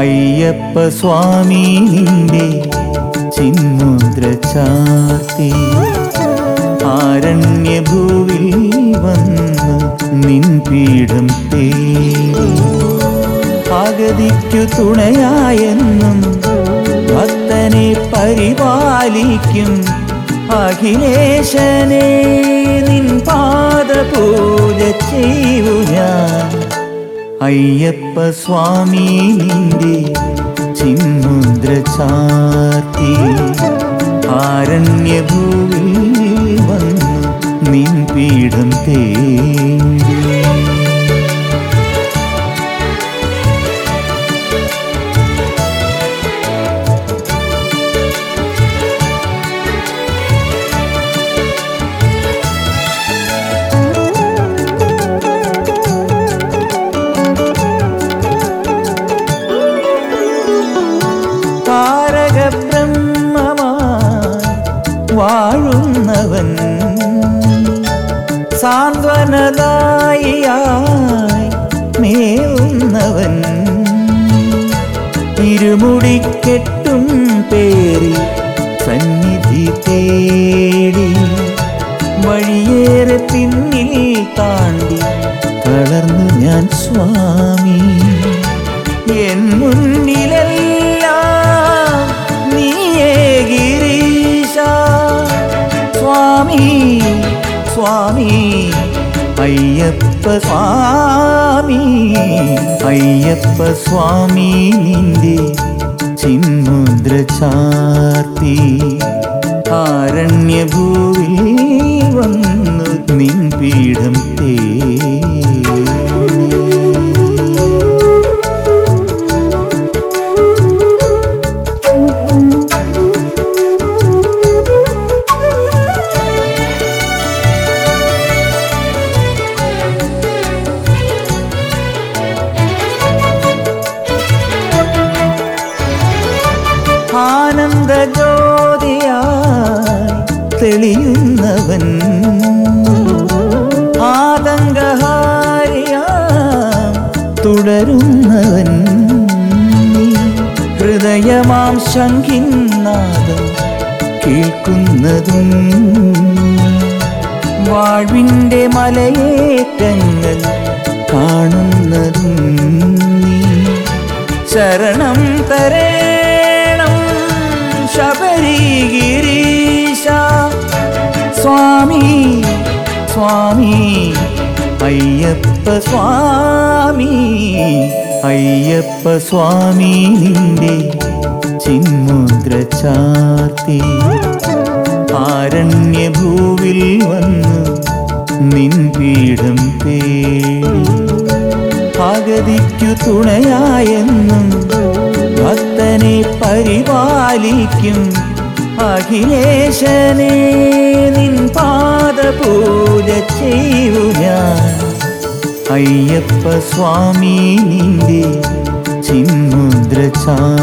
അയ്യപ്പ സ്വാമി നിന്റെ ചിന്മുദ്ര ചാർത്തി ആരണ്യഭൂവിൽ വന്ന് നിൻ പീഠം തേടി അഗതിക്കു തുണയായെന്നും ഭക്തനെ പരിപാലിക്കും അഖിലേശനെ നിൻ പാദപൂജ ചെയ്യൂ ഞാൻ അയ്യപ്പ സ്വാമി നിന്റെ ചിന്മുദ്ര ചാർത്തി ആരണ്യഭൂവിൽ വന്നു നിൻ പീഠം തേടി താരക ബ്രഹ്മമായി വാഴുന്നവൻ സാന്ത്വനദായിയായി മേവുന്നവൻ ഇരുമുടിക്കെട്ടും പേരിൽ സന്നിധി തേടി വഴിയേറെ പിന്നിൽ താണ്ടി തളർന്നു ഞാൻ സ്വാമി എൻ മുന്നിലെല്ലാം നീയേ ഗിരീശ സ്വാമി സ്വാമി അയ്യപ്പ സ്വാമി അയ്യപ്പ സ്വാമി നിന്റെ ചിന്മുദ്ര ചാർത്തി ആരണ്യഭൂവിൽ വന്നു നിൻ പീഠം തേടി ആനന്ദ ജ്യോതിയായി തെളിയുന്നവൻ ആതങ്കഹാരിയാം തുടരുന്നവൻ നീ ഹൃദയമാം ശങ്കിന്നാദം കേൾക്കുന്നതും വാഴ്വിൻ്റെ മലയേറ്റങ്ങൾ കാണുന്നതും നീ ശരണം തരേണം ശബരിഗിരീശ സ്വാമി സ്വാമി അയ്യപ്പ സ്വാമി അയ്യപ്പ സ്വാമി നിന്റെ ചിന്മുദ്ര ചാർത്തി ആരണ്യഭൂവിൽ വന്നു നിൻ പീഠം തേടി അഗതിക്കു തുണയായെന്നും ഭക്തനെ പരിപാലിക്കും അഖിലേശനെ നിൻ പാദപൂജ ചെയ്യൂ ഞാൻ അയ്യപ്പ സ്വാമി നിന്റെ ചിന്മുദ്ര ചാ